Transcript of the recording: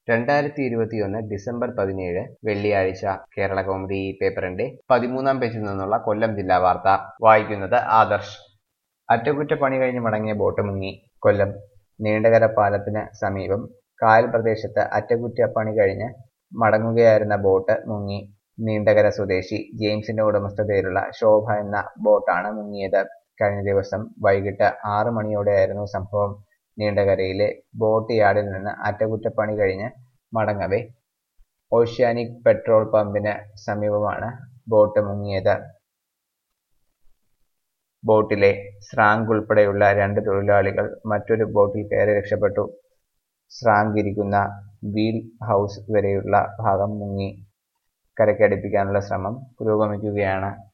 രണ്ടായിരത്തി ഇരുപത്തിയൊന്ന് ഡിസംബർ പതിനേഴ് വെള്ളിയാഴ്ച കേരള കൗമുദി ഈ പേപ്പറിന്റെ പതിമൂന്നാം പേജിൽ നിന്നുള്ള കൊല്ലം ജില്ലാ വാർത്ത വായിക്കുന്നത് ആദർശ് അറ്റകുറ്റപ്പണി കഴിഞ്ഞ് മടങ്ങിയ ബോട്ട് മുങ്ങി കൊല്ലം നീണ്ടകര പാലത്തിന് സമീപം കായൽ പ്രദേശത്ത് അറ്റകുറ്റപ്പണി കഴിഞ്ഞ് മടങ്ങുകയായിരുന്ന ബോട്ട് മുങ്ങി നീണ്ടകര സ്വദേശി ജെയിംസിന്റെ ഉടമസ്ഥതയിലുള്ള ശോഭ എന്ന ബോട്ടാണ് മുങ്ങിയത് കഴിഞ്ഞ ദിവസം വൈകിട്ട് ആറ് മണിയോടെയായിരുന്നു സംഭവം നീണ്ടകരയിലെ ബോട്ട് യാർഡിൽ നിന്ന് അറ്റകുറ്റപ്പണി കഴിഞ്ഞ് മടങ്ങവെ ഓഷ്യാനിക് പെട്രോൾ പമ്പിന് സമീപമാണ് ബോട്ട് മുങ്ങിയത് ബോട്ടിലെ സ്രാങ്ക് ഉൾപ്പെടെയുള്ള രണ്ട് തൊഴിലാളികൾ മറ്റൊരു ബോട്ടിൽ കയറി രക്ഷപ്പെട്ടു സ്രാങ്ക് ഇരിക്കുന്ന വീൽ ഹൗസ് വരെയുള്ള ഭാഗം മുങ്ങി കരയ്ക്കടുപ്പിക്കാനുള്ള ശ്രമം പുരോഗമിക്കുകയാണ്